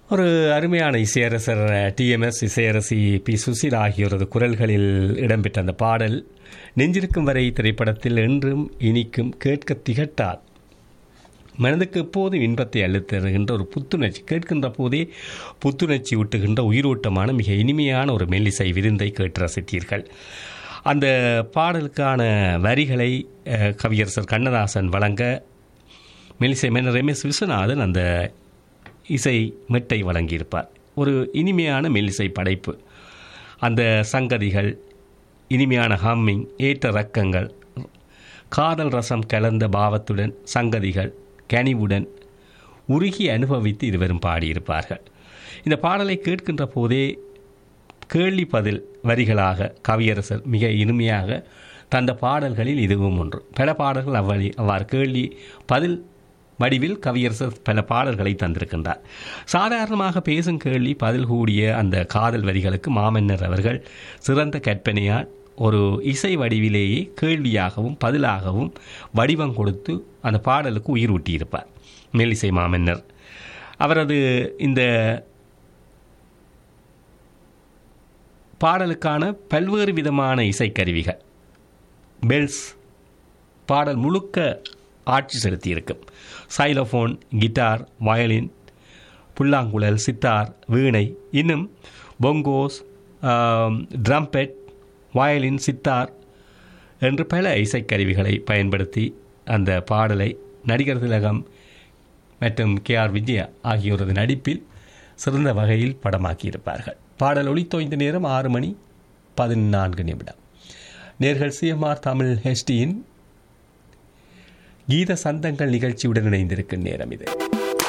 ஒரு அருமையான இசையரசர் டிஎம்எஸ் இசையரசி பி சுசீலா ஆகியோரது குரல்களில் இடம்பெற்ற அந்த பாடல் நெஞ்சிருக்கும் வரை திரைப்படத்தில் என்றும் இனிக்கும் கேட்க திகட்டால் மனதுக்கு எப்போதும் இன்பத்தை அள்ளித் தருகின்ற ஒரு புத்துணர்ச்சி கேட்கின்ற போதே புத்துணர்ச்சி ஊட்டுகின்ற உயிரோட்டமான மிக இனிமையான ஒரு மெல்லிசை விருந்தை கேட்டு ரசித்தீர்கள் அந்த பாடலுக்கான வரிகளை அஹ், கவியரசர் கண்ணதாசன் வழங்க மெல்லிசை மன்னர் எம் எஸ் விஸ்வநாதன் அந்த இசை மெட்டை வழங்கியிருப்பார் ஒரு இனிமையான மெல்லிசை படைப்பு அந்த சங்கதிகள் இனிமையான ஹம்மிங் ஏற்ற ரக்கங்கள் காதல் ரசம் கலந்த பாவத்துடன் சங்கதிகள் கனிவுடன் உருகி அனுபவித்து இருவரும் பாடியிருப்பார்கள் இந்த பாடலை கேட்கின்ற போதே கேள்வி பதில் வரிகளாக கவியரசர் மிக இனிமையாக தந்த பாடல்களில் இதுவும் ஒன்று பல பாடல்கள் அவ்வழி அவ்வாறு கேள்வி பதில் வடிவில் கவியரசர் பல பாடல்களை தந்திருக்கின்றார் சாதாரணமாக பேசும் கேள்வி பதில் கூடிய அந்த காதல் வரிகளுக்கு மாமன்னர் அவர்கள் சிறந்த கற்பனையால் ஒரு இசை வடிவிலேயே கேள்வியாகவும் பதிலாகவும் வடிவம் கொடுத்து அந்த பாடலுக்கு உயிர் ஊட்டியிருப்பார் மெல்லிசை மாமன்னர் அவரது இந்த பாடலுக்கான பல்வேறு விதமான இசைக்கருவிகள் பெல்ஸ் பாடல் முழுக்க ஆட்சி செலுத்தியிருக்கும் சைலோஃபோன் கிட்டார் வயலின் புல்லாங்குழல் சித்தார் வீணை இன்னும் பொங்கோஸ் ட்ரம்பெட் வயலின் சித்தார் என்று பல இசைக்கருவிகளை பயன்படுத்தி அந்த பாடலை நடிகர் திலகம் மற்றும் கே ஆர் விஜயா ஆகியோரது நடிப்பில் சிறந்த வகையில் படமாக்கியிருப்பார்கள் பாடல் ஒளித்தோய்ந்த நேரம் ஆறு மணி பதினான்கு நிமிடம் நேர்கள் சிஎம்ஆர் தமிழ் ஹெச்டியின் கீத சந்தங்கள் நிகழ்ச்சியுடன் இணைந்திருக்கும் நேரம் இது